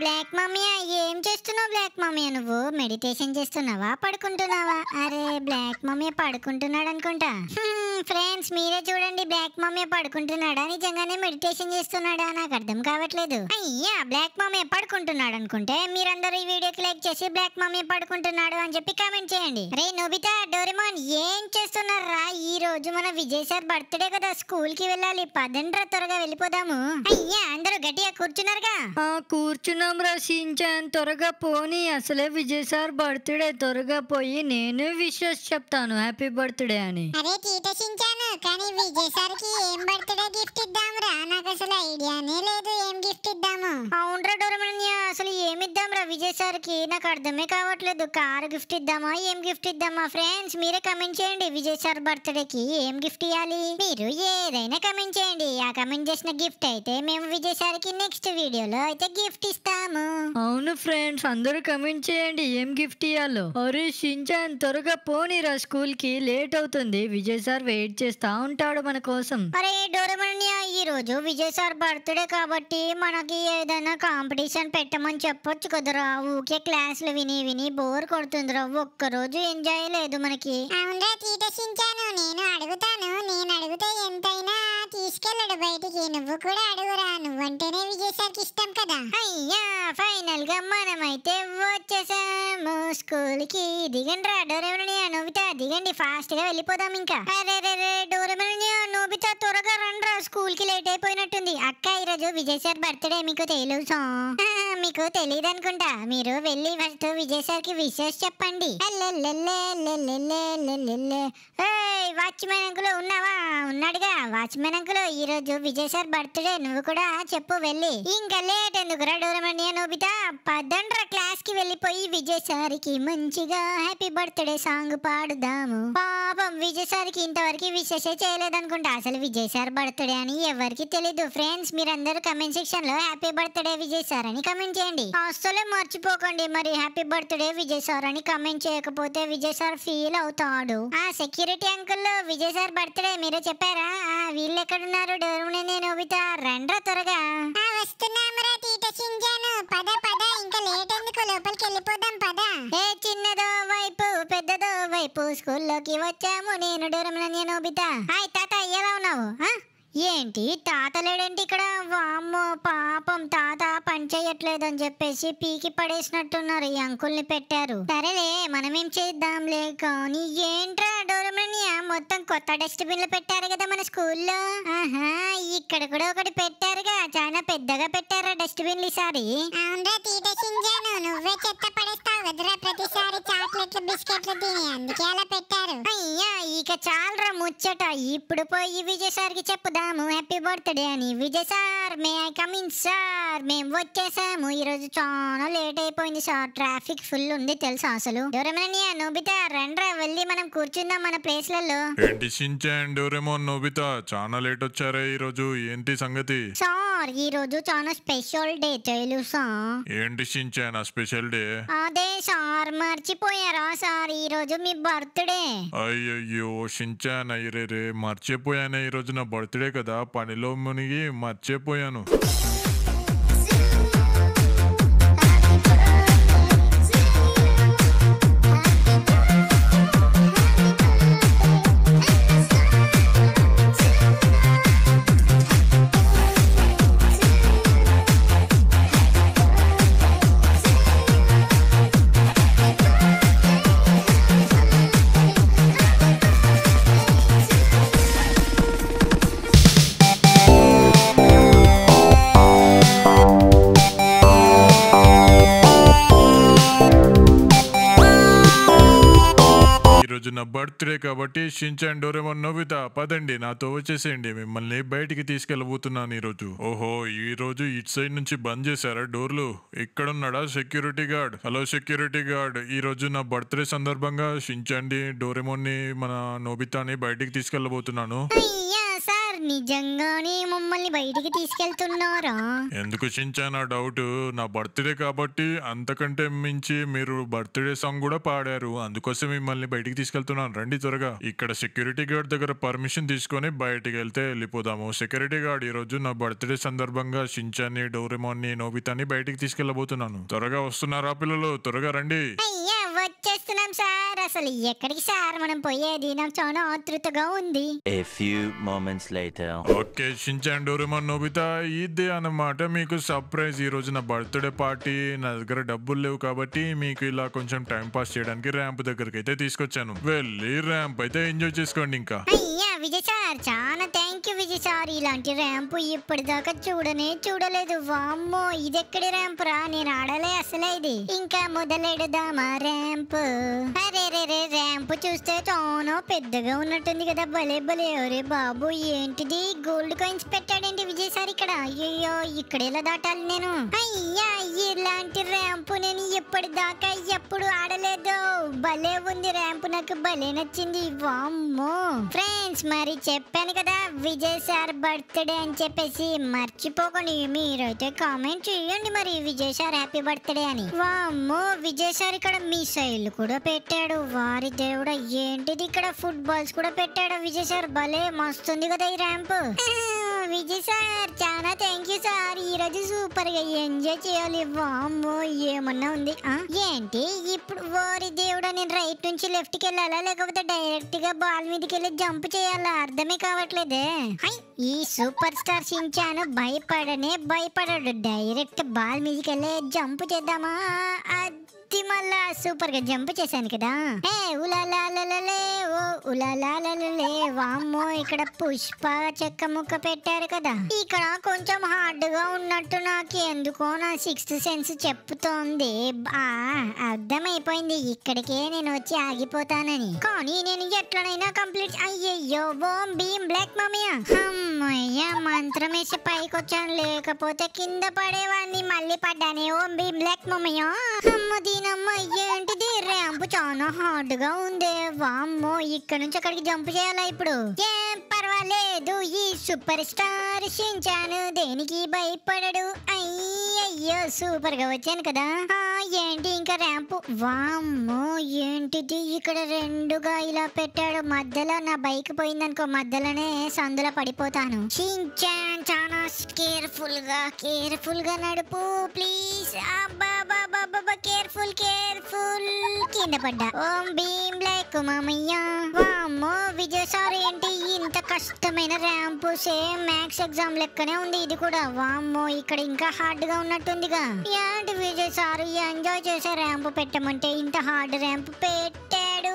Black మమ్మీయా ఏం చేస్తున్నావు black మమ్మీయా నువ్వు మెడిటేషన్ చేస్తున్నావా పడుకుంటున్నావా అరే బ్లాక్ మమ్మీ పడుకుంటున్నాడు అనుకుంటా ఫ్రెండ్స్ మీరే చూడండి బ్లాక్ మమ్మీ పడుకుంటున్నాడా నిజంగానే మెడిటేషన్ చేస్తున్నాడా నాకు అర్థం కావట్లేదు అయ్యా బ్లాక్ మమ్మీ పడుకుంటున్నాడు అనుకుంటే మీరందరూ ఈ వీడియోకి లైక్ చేసి బ్లాక్ మమ్మీ పడుకుంటున్నాడు అని చెప్పి కామెంట్ చేయండి రే నోబితా డోరేమాన్ ఏం చేస్తున్నారా ఈ రోజు మన విజయ్ సార్ బర్త్డే కదా స్కూల్ కి వెళ్ళాలి పదండ్రా త్వరగా వెళ్ళిపోదాము అయ్యా అందరూ గట్టిగా కూర్చున్నారుగా ఆ కూర్చున్నాం రా షించాన్ త్వరగా పోనీ అసలే విజయ్ సార్ బర్త్డే త్వరగా పోయి నేను విషెస్ చెప్తాను హ్యాపీ బర్త్డే అని అరే తీటసించాను కానీ విజయ్ సార్ కి ఏం బర్త్డే గిఫ్ట్ ఇద్దాంరా నాకు అసలు ఐడియానే లేదు ఏం గిఫ్ట్ ఇద్దాము అవునరా డోరమణ్య అసలు ఏమి ఇద్దాంరా విజయ్ సార్ కి నాకు అర్థమే కావట్లేదు కారు గిఫ్ట్ ఇద్దామా ఏం గిఫ్ట్ ఇద్దామా ఫ్రెండ్స్ మీరే కమెంట్ చేయండి విజయ్ సార్ బర్త్డే కి ఏం గిఫ్ట్ ఇవ్వాలి మీరు ఏదైనా కమెంట్ చేయండి ఆ కమెంట్ చేసిన గిఫ్ట్ అయితే మేము విజయ్ సార్ కి నెక్స్ట్ వీడియోలో అయితే గిఫ్ట్ ఇస్తాము అవును ఫ్రెండ్స్ అందరూ కమెంట్ చేయండి ఏం గిఫ్ట్ ఇవ్వాలో అరే షించాన్ త్వరగా పోనీరా స్కూల్ కి లేట్ అవుతుంది విజయ్ సార్ వెయిట్ చేస్తా ఉంటాడు మన కోసం అరే డోరమణ్య ఈ రోజు విజయ్ సార్ బర్త్డే కాబట్టి మనకి ఏదైనా కాంపిటీషన్ పెట్టమని చెప్పొచ్చు కదరా ఊకే క్లాసులు విని విని బోర్ కొడుతుందిరా ఒక్క రోజు ఎంజాయ్ లేదు మనకి అవునరా తీటసించాను నేను అడుగుతాను నేను అడిగితే ఎంతైనా తీసుకెళ్ళడు బయటికి నువ్వు కూడా అడుగురా నువ్వంటేనే విజయ్ సార్కి ఇష్టం కదా అయ్యా ఫైనల్ గా మనమైతే వచ్చేసాము స్కూల్ కి దిగండి రా డోరేమణ్య నోబితా దిగండి ఫాస్ట్ గా వెళ్ళిపోదాం ఇంకా అరే రే రే డోరేమణ్య నోబితా త్వరగా రండ్రా స్కూల్ కి లేట్ అయిపోయినట్టుంది అక్క ఈరోజు విజయ్ సార్ బర్త్డే మీకు తెలుసా ఆ, మీకు తెలియదు అనుకుంటా మీరు వెళ్ళి ఫస్ట్ విజయ్ సార్ కి విషెస్ చెప్పండి వాచ్మెన్ అంకుల్ ఉన్నావా ఉన్నాడుగా వాచ్మెన్ అంకుల్ ఈ రోజు విజయ్ సార్ బర్త్డే నువ్వు కూడా చెప్పు వెళ్ళి ఇంకా లేట్ ఎందుకురా డోరమణ్య నోబితా పదండ్రా క్లాస్ కి వెళ్ళిపోయి విజయ్ సార్ కి మంచిగా హ్యాపీ బర్త్డే సాంగ్ పాడుదాము పాపం విజయ్ సార్ కి ఇంతవరకు విశేషే చేయలేదనుకుంటా అసలు విజయ్ సార్ బర్త్డే అని ఎవరికి తెలీదు ఫ్రెండ్స్ మీరందరూ కమెంట్ సెక్షన్ లో హ్యాపీ బర్త్డే విజయ్ సార్ అని కమెంట్ చేయండి అస్సలే మర్చిపోకండి మరి హ్యాపీ బర్త్డే విజయ్ సార్ అని కమెంట్ చేయకపోతే విజయ్ సార్ ఫీల్ అవుతాడు ఆ security uncle Vijay sir birthday మీరే చెప్పారా ఆ, వీళ్ళు ఎక్కడున్నారు డోర్మునే నోబితా రండ్రా త్వరగా ఆ వస్తున్నామరా తీటసించాను పద పద ఇంకా లేట్ ఎందుకు లోపలికి వెళ్ళిపోదాం పద ఏ చిన్నదో వైపు పెద్దదో వైపు స్కూల్లోకి వచ్చాము నేను డోరమనన్య నోబితా హాయ్ తాత ఎలా ఉన్నావు ఆ? ఏంటి తాత లేడేంటి ఇక్కడ వామ్మో పాపం తాత పని చేయట్లేదు అని చెప్పేసి పీకి పడేసినట్టున్నారు ఈ అంకుల్ని పెట్టారు సరేలే మనమేం చేద్దాంలే కానీ ఏంట్రా డోరమనియా మొత్తం కొత్త డస్ట్బిన్లు పెట్టారు కదా మన స్కూల్లో ఆహా ఇక్కడ కూడా ఒకటి పెట్టారుగా చాలా పెద్దగా పెట్టారా డస్ట్బిన్లు ఈసారి అవునరా తీటసించాను నువ్వే చెత్త పడేస్తావు కదరా ప్రతిసారి చాక్లెట్లు బిస్కెట్లు తిని అందుకే అలా పెట్టారు అయ్యా ఇక చాలరా ముచ్చట ఇప్పుడు పోయి విజయ్ సార్ కి చెప్పుదాము హ్యాపీ బర్త్డే అని Vijay sir may I come in sir మేము వచ్చేసాము ఈ రోజు చాలా లేట్ అయిపోయింది సార్ ట్రాఫిక్ ఫుల్ ఉంది తెలుసా అసలు ఎవరేమన్నా నోబితా రండ్రా వెళ్ళి మనం కూర్చుందాం మన ప్లేస్లలో ఏంటి షించాన్ డోరేమోన్ నోబితా చాలా లేట్ వచ్చారే ఈరోజు ఏంటి సంగతి సార్ ఈ రోజు చాలా స్పెషల్ డే తెలుసా ఏంటి షించాన్ ఆ స్పెషల్ డే అదే సార్ మర్చిపోయారా సార్ ఈ రోజు మీ బర్త్డే అయ్యయ్యో షించాన్ అయ్యరే రే మర్చిపోయానే ఈరోజు నా బర్త్డే కదా పనిలో మునిగి మర్చిపోయాను ఈరోజు నా బర్త్డే కాబట్టి షించాన్ డోరేమోన్ నోబితా పదండి నాతో వచ్చేసేయండి మిమ్మల్ని బయటికి తీసుకెళ్ళబోతున్నాను ఈరోజు ఓహో ఈ రోజు ఇటు సైడ్ నుంచి బంద్ చేశారా డోర్లు ఇక్కడున్నాడా security guard hello security guard ఈ రోజు నా బర్త్డే సందర్భంగా షించాండి డోరేమోన్ ని మన నోబితాని బయటికి తీసుకెళ్ళబోతున్నాను అయ్యా సార్ నిజంగానే మమ్మల్ని బయటికి తీసుకెళ్తున్నారా ఎందుకు షించాన్ ఆ డౌట్ నా బర్త్డే కాబట్టి అంతకంటే మించి మీరు బర్త్డే సాంగ్ కూడా పాడారు అందుకోసం మిమ్మల్ని బయటికి తీసుకెళ్తున్నాను రండి త్వరగా ఇక్కడ సెక్యూరిటీ గార్డ్ దగ్గర పర్మిషన్ తీసుకొని బయటికి వెళ్తే వెళ్ళిపోదాము సెక్యూరిటీ గార్డ్ ఈ రోజు నా బర్త్డే సందర్భంగా షించాన్ని డోరెమోన్ని నోబితాని బయటికి తీసుకెళ్లబోతున్నాను త్వరగా వస్తున్నారా పిల్లలు త్వరగా రండి అయ్యా వచ్చేస్తున్నాం సార్ అసలు ఎక్కడికి సార్ మనం పోయేది నాకు చాలా ఆతృతగా ఉంది A few moments later. Okay Shinchan Doraemon Nobita ఇదే అన్నమాట మీకు సర్ప్రైజ్ ఈ రోజు నా బర్త్డే పార్టీ నా దగ్గర డబ్బులు లేవు కాబట్టి మీకు ఇలా కొంచెం టైం పాస్ చేయడానికి ర్యాంప్ దగ్గరికి అయితే తీసుకొచ్చాను వెళ్ళి ర్యాంప్ అయితే ఎంజాయ్ చేసుకోండి ఇంకా అయ్యా విజయ్ సార్ చాలా థ్యాంక్ యూ విజయ్ సార్ ఇలాంటి ర్యాంపు ఇప్పటిదాకా చూడనే చూడలేదు వామ్మో ఇదెక్కడి ర్యాంప్ రా నేను ఆడలే అసలే ఇది ఇంకా మొదలెడదామా ర్యాంప్ అరే రే రే ర్యాంప్ చూస్తే చాలా పెద్దగా ఉన్నట్టుంది కదా భలే భలే ఒరే బాబు ఏంటిది గోల్డ్ కాయిన్స్ పెట్టాడండి విజయ్ సార్ ఇక్కడ అయ్యో ఇక్కడ ఎలా దాటాలి నేను అయ్యా ఇలాంటి ర్యాంపు నేను ఎప్పటిదాకా ఎప్పుడు ఆడలేదు భలే ఉంది ర్యాంపు నాకు భలే నచ్చింది వామ్మో ఫ్రెండ్స్ మరి చెప్పాను కదా విజయ్ సార్ బర్త్డే అని చెప్పేసి మర్చిపోకండి మీరైతే కామెంట్ చేయండి మరి విజయ్ సార్ హ్యాపీ బర్త్డే అని వామ్మో విజయ్ సార్ ఇక్కడ మిసైల్ కూడా పెట్టాడు వారి దేవుడా ఏంటిది ఇక్కడ ఫుట్బాల్స్ కూడా పెట్టాడు విజయ్ సార్ భలే మస్తుంది కదా ఈ ర్యాంప్ విజయ్ సార్ చాలా థ్యాంక్ యూ సార్ ఈ రోజు సూపర్ గా ఎంజాయ్ చేయాలి వామ్మో ఏమన్నా ఉంది ఆ, ఏంటి ఇప్పుడు ఓరి దేవుడా నేను రైట్ నుంచి లెఫ్ట్ కి వెళ్ళాలా లేకపోతే డైరెక్ట్ గా బాల్ మీదకి వెళ్ళి జంప్ చేయాలా అర్థమే కావట్లేదే హై, ఈ సూపర్ స్టార్ షించాను భయపడనే భయపడాడు డైరెక్ట్ బాల్ మీదకి వెళ్ళి జంప్ చేద్దామా అది మళ్ళా సూపర్ గా జంప్ చేశాను కదా ఏ ఉలాలాలలలే ఓ ఉలాలాలలలే వామ్మో ఇక్కడ పుష్ప చెక్క ముక్క పెట్టారు కదా ఇక్కడ కొంచెం హార్డ్ గా ఉన్నట్టు నాకు ఎందుకో నా సిక్స్త్ సెన్స్ చెప్తోంది ఆ అర్థమైపోయింది ఇక్కడికే నేను వచ్చి ఆగిపోతానని కానీ నేను ఎట్లనైనా కంప్లీట్ అయ్యయ్యో ఓం భీమ్ బ్లాక్ మమియా అమ్మయ్య మంత్రం వేసి పైకి వచ్చాను లేకపోతే కింద పడేవాడిని మళ్ళీ పడ్డానే ఓం భీమ్ బ్లాక్ మమ్మయ్య అమ్మ దీనమ్మ ఏంటిది ర్యాంప్ చాలా హార్డ్ గా ఉంది వామ్మో ఇక్కడ నుంచి అక్కడికి జంప్ చేయాలా ఇప్పుడు ఏం పర్వాలేదు ఈ సూపర్ స్టార్ షించాను దేనికి భయపడడు అయ్యయ్యో సూపర్ గా వచ్చాను కదా ఆ, ఏంటి ఇంకా ర్యాంప్ వామ్మో ఏంటిది ఇక్కడ రెండుగా ఇలా పెట్టాడు మధ్యలో నా బైక్ పోయిందనుకో మధ్యలోనే సందులో పడిపోతాను షించాన్ చాలా కేర్ఫుల్ గా కేర్ఫుల్ గా నడుపు ప్లీజ్ అబ్బా కేర్ఫుల్ కేర్ఫుల్ కింద పడ్డా ఓం భీమ్ బ్లాక్ మామయ్య వామ్మో విజయ్ సార్ ఏంటి ఇంత కష్టమైన ర్యాంప్ సేమ్ మ్యాథ్స్ ఎగ్జామ్ లెక్కనే ఉంది ఇది కూడా వామ్మో ఇక్కడ ఇంకా హార్డ్ గా ఉన్నట్టుందిగా ఏంటి విజయ్ సార్ ఎంజాయ్ చేసే ర్యాంప్ పెట్టమంటే ఇంత హార్డ్ ర్యాంప్ పెట్టాడు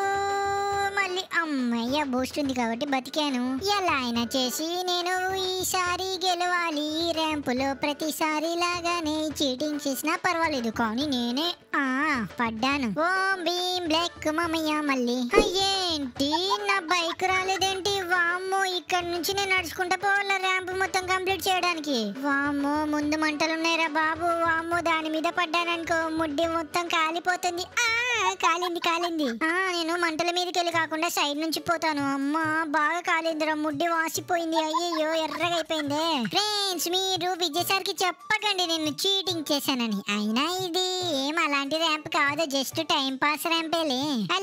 మళ్ళీ అమ్మయ్య బూస్ట్ ఉంది కాబట్టి బతికాను ఎలా అయినా చేసి నేను ఈసారి గెలవాలి ఈ ర్యాంపులో ప్రతిసారి లాగానే చీటింగ్ చేసినా పర్వాలేదు కానీ నేనే ఆ పడ్డాను ఓం భీమ్ బ్లాక్ మమ్మయ్య మళ్ళీ ఏంటి నా బైక్ రాలేదేంటి వామ్మో ఇక్కడ నుంచి నేను నడుచుకుంటా పోవాలా ర్యాంప్ మొత్తం కంప్లీట్ చేయడానికి వామ్మో ముందు మంటలు ఉన్నాయిరా బాబు వామ్మో దాని మీద పడ్డాననుకో ముడ్డి మొత్తం కాలిపోతుంది ఆ కాలింది కాలింది ఆ నేను మంటల మీదకి వెళ్ళి కాకుండా సైడ్ నుంచి పోతాను అమ్మా బాగా కాలిందిరా ముడ్డి వాసిపోయింది అయ్యయ్యో ఎర్రగా అయిపోయింది ఫ్రెండ్స్ మీరు విజయ్ సార్కి చెప్పకండి నేను చీటింగ్ చేశానని అయినా ఇది ఏం అలాంటి ర్యాంప్ కాదు జస్ట్ టైం పాస్ ర్యాంపేలే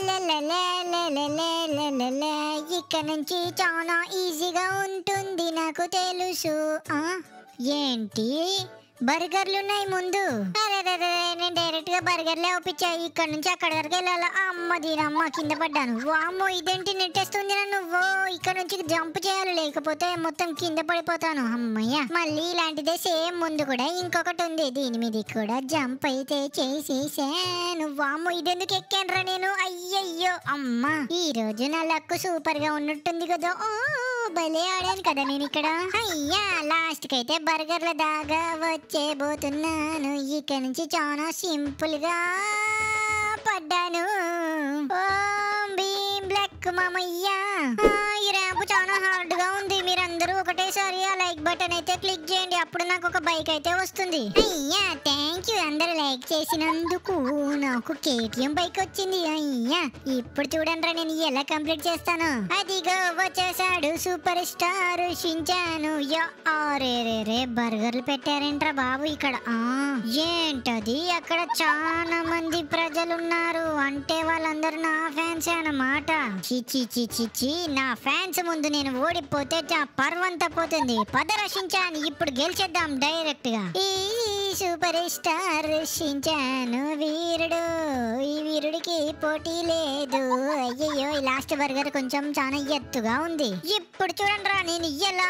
అల్లెల్లెల్లెల్లెల్లెల్లెల్లెల్లె. ఇక్కడ నుంచి చాలా ఈజీగా ఉంటుంది నాకు తెలుసు ఆ ఏంటి బర్గర్లు ఉన్నాయి ముందు అరే అరే, అరే, నేను డైరెక్ట్ గా బర్గర్లే ఒప్పించా ఇక్కడ నుంచి అక్కడ వరకు వెళ్ళాలా అమ్మ దీనమ్మ కింద పడ్డాను వామ్మో ఇదేంటి నెట్టేస్తుంది నన్ను ఓ ఇక్కడ నుంచి జంప్ చేయాలి లేకపోతే మొత్తం కింద పడిపోతాను అమ్మయ్య మళ్ళీ ఇలాంటిదే సేమ్ ముందు కూడా ఇంకొకటి ఉంది దీని మీద కూడా జంప్ అయితే చేసేసాను వామ్మో ఇదెందుకు ఎక్కానురా నేను అయ్యయ్యో అమ్మ ఈ రోజు నా లక్ సూపర్ గా ఉన్నట్టుంది కదా ఓ భలే ఆడాను కదా నేను ఇక్కడ అయ్యా లాస్ట్ కి అయితే బర్గర్ల దాగా వచ్చేబోతున్నాను ఇక నుంచి చాలా సింపుల్ గా పడ్డాను ఓం భీమ్ బ్లాక్ ఎందుకు మామయ్య ఆ, ఈ ర్యాంప్ చాలా హార్డ్ గా ఉంది మీరందరూ ఒకటేసారి ఆ లైక్ బటన్ అయితే క్లిక్ చేయండి అప్పుడు నాకు ఒక బైక్ అయితే వస్తుంది అయ్యా థ్యాంక్ యూ అందరూ లైక్ చేసినందుకు నాకు కేటీఎం బైక్ వచ్చింది అయ్యా ఇప్పుడు చూడండి నేను ఎలా కంప్లీట్ చేస్తాను అదిగో వచ్చేసాడు సూపర్ స్టార్ షించాను యా ఆరే రే రే బర్గర్లు పెట్టారేంట్రా బాబు ఇక్కడ ఆ ఏంటది అక్కడ చాలా మంది ప్రజలు ఉన్నారు అంటే వాళ్ళందరూ నా ఫ్యాన్స్ అన్నమాట చిచి చిచి చి నా ఫ్యాన్స్ ముందు నేను ఓడిపోతే నా పర్వంతా పోతుంది పద రక్షించాను ఇప్పుడు గెలిచేద్దాం డైరెక్ట్ గా ఈ సూపర్ స్టార్ రక్షించాను వీరుడు ఈ వీరుడికి పోటీ లేదు అయ్యయ్యో ఈ లాస్ట్ బర్గర్ కొంచెం చాలా ఎత్తుగా ఉంది ఇప్పుడు చూడండి రా నేను ఎలా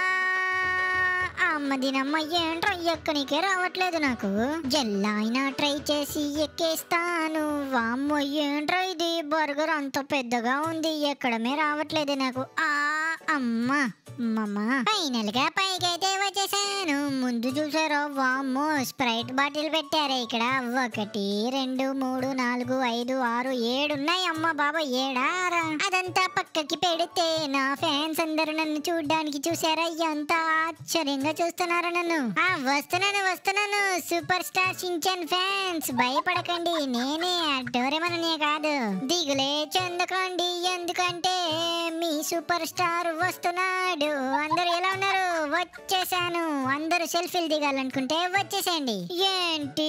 అమ్మ దీనమ్మ ఏంట్రా ఎక్కనికే రావట్లేదు నాకు జల్లా అయినా ట్రై చేసి ఎక్కేస్తాను వామ్మో ఏంట్రా ఇది బర్గర్ అంత పెద్దగా ఉంది ఎక్కడమే రావట్లేదు నాకు ఆ అమ్మ అమ్మమ్మ ఫైనల్ గా పైకైతే వచ్చేసాను ముందు చూసారో వామ్మో స్ప్రైట్ బాటిల్ పెట్టారే ఇక్కడ ఒకటి రెండు మూడు నాలుగు ఐదు ఆరు ఏడు ఉన్నాయి అమ్మ బాబా ఏడారా అదంతా పక్కకి పెడితే నా ఫ్యాన్స్ అందరూ నన్ను చూడ్డానికి చూసారా ఎంత ఆశ్చర్యంగా చూస్తున్నారు నన్ను ఆ వస్తున్నాను వస్తున్నాను సూపర్ స్టార్ షించన్ ఫ్యాన్స్ భయపడకండి నేనే డోరేమననే కాదు దిగులే చెందకండి ఎందుకంటే మీ సూపర్ స్టార్ వస్తున్నాడు అందరూ ఎలా ఉన్నారు వచ్చేసాను అందరూ సెల్ఫీలు దిగాలనుకుంటే వచ్చేసేయండి ఏంటి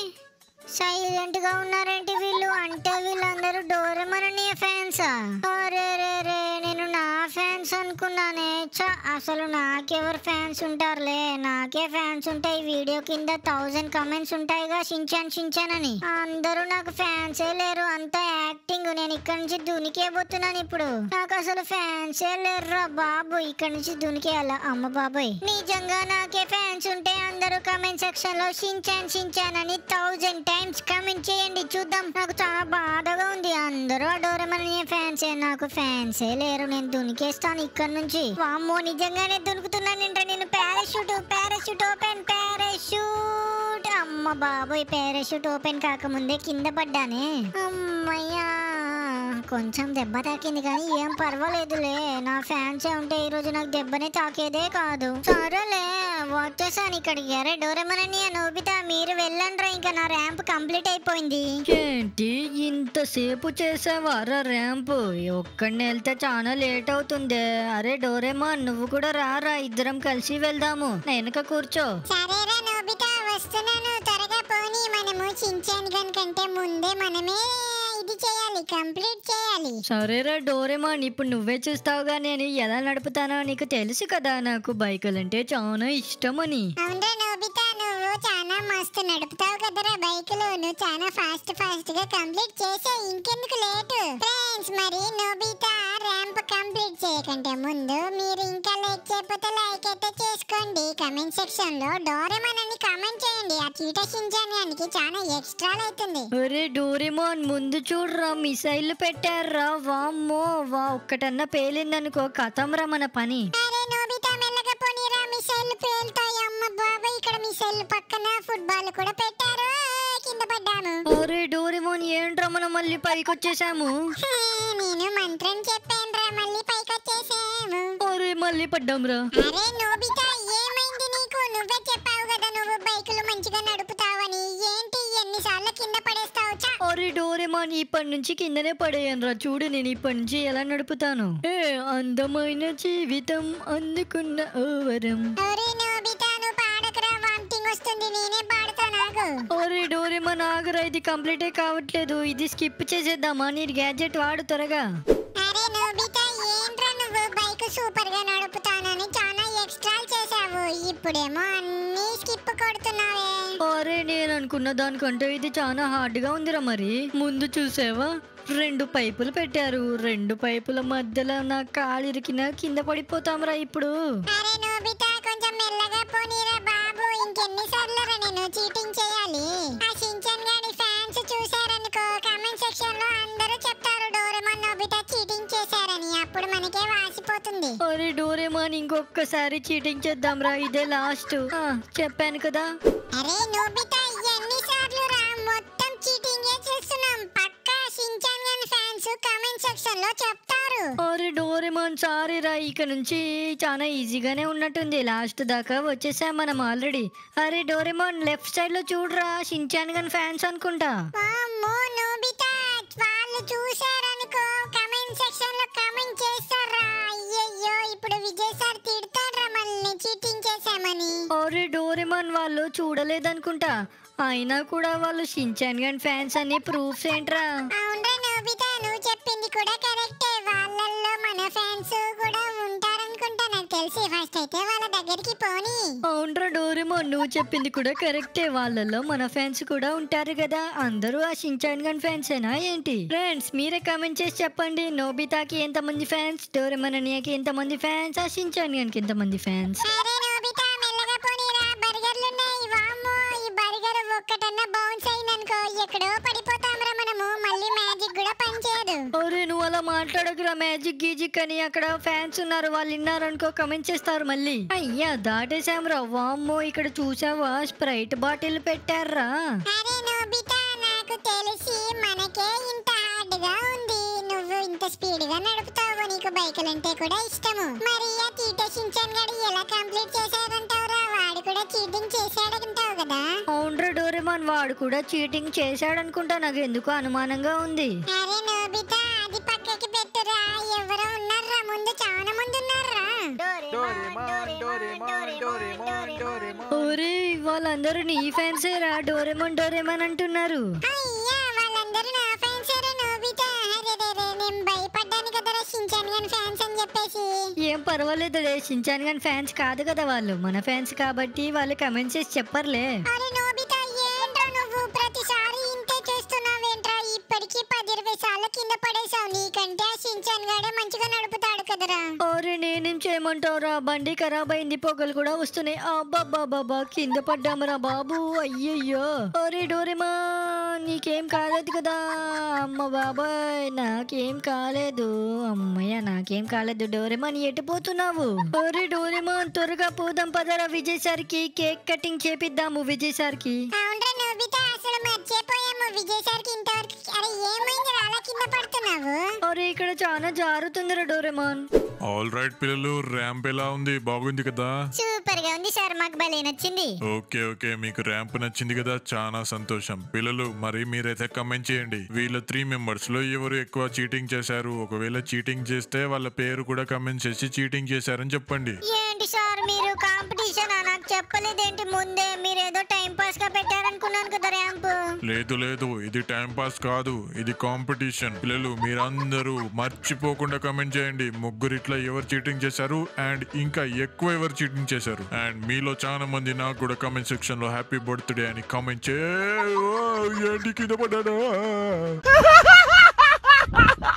సైలెంట్ గా ఉన్నారేంటి వీళ్ళు అంటే వీళ్ళందరూ డోరెమోన్ ఫ్యాన్సా అరే రే రే నేను నా ఫ్యాన్స్ అనుకున్నానే చ అసలు నాకెవరు ఫ్యాన్స్ ఉంటారులే నాకే ఫ్యాన్స్ ఉంటాయి వీడియో కింద థౌజండ్ కమెంట్స్ ఉంటాయిగా షించాన్ షించాన్ అని అందరూ నాకు ఫ్యాన్సే లేరు అంతా యాక్టింగ్ నేను ఇక్కడ నుంచి దునికే పోతున్నాను ఇప్పుడు నాకు అసలు ఫ్యాన్సే లేరురా బాబు ఇక్కడ నుంచి దునికేయాల అమ్మ బాబోయ్ నిజంగా నాకే ఫ్యాన్స్ ఉంటే అందరూ కమెంట్ సెక్షన్ లో షించాన్ షించాన్ అని థౌజండ్ టైమ్స్ కమెంట్ చేయండి చూద్దాం నాకు చాలా బాధగా ఉంది అందరూ డోరమని ఫ్యాన్సే నాకు ఫ్యాన్సే లేరు నేను దునికేస్తాను ఇక్కడ నుంచి వామ్మో నిజంగానే దునుకుతున్నానంట నేను పారాషూట్ పారాషూట్ ఓపెన్ పారాషూట్ అమ్మ బాబోయ్ పారాషూట్ ఓపెన్ కాకముందే కింద పడ్డానే అమ్మయ్యా కొంచెం దెబ్బ తాకింది కానీ ఏం పర్వాలేదులే నా ఫ్యాన్సే ఉంటే ఈ రోజు నాకు దెబ్బనే తాకేదే కాదు సరేలే వచ్చేసాను ఇక్కడికి అరే డోరెమనని నోబితా మీరు వెళ్ళండ్రా ఇంకా నా ర్యాంప్ కంప్లీట్ అయిపోయింది ఏంటి ఇంతసేపు చేసావారా ర్యాంప్ ఒక్కడిని వెళ్తే చాలా లేట్ అవుతుంది అరే డోరేమా నువ్వు కూడా రారా ఇద్దరం కలిసి వెళ్దాము నా వెనక కూర్చో సరేరా నోబితా వస్తున్నాను త్వరగా పోనీ మనము చించాను కంటే ముందే మనమే ఇది చేయాలి కంప్లీట్ చేయాలి సరేరా డోరేమాన్ ఇప్పుడు నువ్వే చూస్తావుగా నేను ఎలా నడుపుతానో నీకు తెలుసు కదా నాకు బైకులంటే చాలా ఇష్టమని అవునరా నోబితా నువ్వు చాలా మస్తు నడుపుతావు కదరా బైకులు నువ్వు చాలా ఫాస్ట్ ఫాస్ట్ గా కంప్లీట్ చేసే ఇంకెందుకు లేటు ఫ్రెండ్స్ మరి నోబితా ర్యాంప్ కంప్లీట్ చేయకంటే ముందు మీరు ఇంకా లైక్ చేయకపోతే లైక్ అయితే చేసుకోండి కమెంట్ సెక్షన్ లో డోరెమన్ అని కామెంట్ చేయండి ఆ చీట షించానికి చాలా ఎక్స్ట్రా అవుతుంది అరే డోరేమాన్ ముందు చూడరా మిసైల్ పెట్టారా వామ్మో వా ఒక్కటన్నా పేలిందనుకో కథంరా మన పని అరే నోబితా మెల్లగా పోనీరా మిసైల్ పేలుతాయి అమ్మ బాబా ఇక్కడ మిసైల్ పక్కన ఫుట్బాల్ కూడా పెట్టారు ఆ, కింద పడ్డాను అరే డోరేమాన్ ఏంట్రా మనం మళ్ళీ పైకి వచ్చేసాము హే, నేను మంత్రం చెప్పానురా మళ్ళీ పైకి వచ్చేసాము అరే మళ్ళీ పడ్డాంరా అరే నోబితా ఏమైంది నీకు నువ్వే చెప్పావు కదా నువ్వు బైకులు మంచిగా నడుపుతావని ఏంటి ఎన్నిసార్లు కింద పడేస్తావు చా అరే డోరేమాన్ ఇప్పటి నుంచి కిందనే పడేయనురా చూడు నేను ఇప్పటి నుంచి ఎలా నడుపుతాను ఏ అందమైన జీవితం అందుకున్న ఓవరం అరే నోబితా నువ్వు పాడకురా వామిటింగ్ వస్తుంది నేనే పాడతా నాకు అరే డోరేమాన్ ఆగరా ఇది కంప్లీటే కావట్లేదు ఇది స్కిప్ చేసేద్దామా నీ గ్యాడ్జెట్ వాడు త్వరగా అరే నోబితా ఏంట్రా నువ్వు బైక్ సూపర్ గా నడుపుతానని చాలా ఎక్స్ట్రా చేసావు ఇప్పుడేమో అన్ని స్కిప్ కొడుతున్నావే అరే నేను అనుకున్న దానికంటే ఇది చాలా హార్డ్ గా ఉందిరా మరి ముందు చూసావా రెండు పైపులు పెట్టారు రెండు పైపుల మధ్యలో నా కాలు ఇరికిన కింద పడిపోతాంరా ఇప్పుడు అరే నోబితా కొంచెం మెల్లగా పోనీరా బాబు ఇంకెన్నిసార్లు రా నేను చీటింగ్ చేయాలి ఆ షించన్ గాడి ఫ్యాన్స్ చూసారనుకో కామెంట్ సెక్షన్ లో అందరూ చెప్తారు డోరెమాన్ నోబితా చీటింగ్ చేశారని అప్పుడు మనకే వాసిపోతుంది అరే డోరేమాన్ ఇంకొకసారి చీటింగ్ చేద్దాంరా ఇదే లాస్ట్ చెప్పాను కదా అరే నోబితా ఎన్నిసార్లు రా మొత్తం చీటింగ్ చేస్తున్నాం పక్కా షించాన్ గాని గన్ ఫ్యాన్స్ కామెంట్ సెక్షన్ లో చెప్తారు అరే డోరేమాన్ సారీ రా ఇక నుంచి చాలా ఈజీగానే ఉన్నట్టుంది లాస్ట్ దాకా వచ్చేసాం మనం ఆల్రెడీ అరే డోరేమాన్ లెఫ్ట్ సైడ్ లో చూడరా షించాన్ గన్ ఫ్యాన్స్ అనుకుంటా వామ్మో నోబితా వాళ్ళు చూసారనుకో కామెంట్ సెక్షన్ లో కామెంట్ చేస్తారా అయ్యయ్యో ఇప్పుడు విజయ్ సార్ తిడతాడ్రా మనల్ని చీటింగ్ చేశామని అరే డోరేమాన్ వాళ్ళు చూడలేదనుకుంటా అయినా కూడా వాళ్ళు షించాన్ గన్ ఫ్యాన్స్ అని ప్రూఫ్స్ ఏంట్రా అవునరా నోబితా నువ్వు చెప్పింది కూడా కరెక్టే వాళ్ళల్లో మన ఫ్యాన్స్ కూడా ఉంటారనుకుంటా నాకు తెలిసి ఫస్ట్ అయితే వాళ్ళ దగ్గరికి పోని అవునరా డోరేమాన్ నువ్వు చెప్పింది కూడా కరెక్టే వాళ్ళలో మన ఫ్యాన్స్ కూడా ఉంటారు కదా అందరూ ఆ షించాన్ గన్ ఫ్యాన్సేనా ఏంటి ఫ్రెండ్స్ మీరే కామెంట్ చేసి చెప్పండి నోబితాకి ఎంతమంది ఫ్యాన్స్ డోరేమాన్ అనియాకి ఎంతమంది ఫ్యాన్స్ ఆ షించాన్ గన్ కి ఎంతమంది ఫ్యాన్స్ అరే నోబితా మెల్లగా పోనీరా బర్గర్లు ఉన్నాయి వామ్మో ఈ బర్గర్ ఒక్కటన్నా బౌన్స్ అయిందనుకో ఎక్కడో పడిపోతాంరా మనము మళ్ళీ మ్యాజిక్ కూడా పనిచేయదు అరే నువ్వు అలా మాట్లాడకురా మ్యాజిక్ గీజిక్ అని అక్కడ ఫ్యాన్స్ ఉన్నారు వాళ్ళు విన్నారు అనుకో కమెంట్ చేస్తారు మళ్ళీ అయ్యా దాటేసాం రా వామ్మో ఇక్కడ చూసావా స్ప్రైట్ బాటిల్ పెట్టారా అరే నోబితా నాకు తెలిసి మనకే ఇంత హార్డ్ గా ఉంది నువ్వు ఇంత స్పీడ్ గా నడుపుతావు నీకు బైకులంటే కూడా ఇష్టము మరి ఆ తీట షించాన్ గడి ఎలా కంప్లీట్ చేశాడంటావురా వాడు కూడా చీటింగ్ చేశాడంటావు కదా అవునరా డోరేమాన్ వాడు కూడా చీటింగ్ చేశాడనుకుంటా నాకు ఎందుకో అనుమానంగా ఉంది అరే నోబితా అది పక్కకి పెట్టురా ఎవరో ఉన్నారా ముందు చాలా మంది ఉన్నారా ఒరే వాళ్ళందరూ నీ ఫ్యాన్సే రా డోరేమాన్ డోరేమాన్ అంటున్నారు అయ్యా వాళ్ళందరూ నా ఫ్యాన్స్ నోబితా అరే రే రే నేను భయపడ్డాను కదరా షించాన్ గన్ ఫ్యాన్స్ అని చెప్పేసి ఏం పర్వాలేదు రే షించాన్ గన్ ఫ్యాన్స్ కాదు కదా వాళ్ళు మన ఫ్యాన్స్ కాబట్టి వాళ్ళు కమెంట్ చేసి చెప్పర్లే అరే నోబితా ఏంట్రా నువ్వు ప్రతిసారి ఇంతే చేస్తున్నావేంట్రా ఇప్పటికీ పది ఇరవై సార్లు కింద పడేసావు నీకంటే ఆ షించాన్ గాడే మంచిగా నడుపుతాడు కదరా అరే నేనేం చేయమంటావురా బండి ఖరాబ్ అయింది పొగలు కూడా వస్తున్నాయి అబ్బాబ్బాబ్బా కింద పడ్డామరా బాబు అయ్యయ్యో అరే డోరేమా నీకేం కాలేదు కదా అమ్మ బాబాయ్ నాకేం కాలేదు అమ్మయ్య నాకేం కాలేదు డోరేమాన్ ఎటు పోతున్నావు అరే డోరేమాన్ త్వరగా పోదాం పదరా విజయ్ సార్కి కేక్ కటింగ్ చేపిద్దాము విజయ్ సార్కి అవునరా నోబితా అసలు మర్చిపోయాము విజయ్ సార్కి ఇంతవరకు అరే ఏమైంది అలా కింద పడుతున్నావు అరే ఇక్కడ చాలా జారుతుందిరా డోరేమాన్ ఆల్ రైట్ పిల్లలు ర్యాంప్ ఎలా ఉంది బాగుంది కదా సూపర్ గా ఉంది సార్ మాకు భలే నచ్చింది ఓకే ఓకే మీకు ర్యాంప్ నచ్చింది కదా చాలా సంతోషం పిల్లలు మరి మీరైతే కమెంట్ చేయండి వీళ్ళ త్రీ మెంబర్స్ లో ఎవరు ఎక్కువ చీటింగ్ చేశారు ఒకవేళ చీటింగ్ చేస్తే వాళ్ళ పేరు కూడా కమెంట్ చేసి చీటింగ్ చేశారని చెప్పండి ఏంటి సార్ మీరు కాంపిటీషన్ నాకు చెప్పలేదేంటి ముందే మీరు ఏదో టైం పాస్ గా పెట్టారనుకున్నాను కదా ర్యాంప్ లేదు లేదు ఇది టైం పాస్ కాదు ఇది కాంపిటీషన్ పిల్లలు మీరందరూ మర్చిపోకుండా కమెంట్ చేయండి ముగ్గురు ఇట్లా ఎవరు చీటింగ్ చేశారు అండ్ ఇంకా ఎక్కువ ఎవరు చీటింగ్ చేశారు అండ్ మీలో చాలా మంది నాకు కూడా కమెంట్ సెక్షన్ లో హ్యాపీ బర్త్డే అని కామెంట్ చే ఓ, ఏంటి కింద పడ్డానా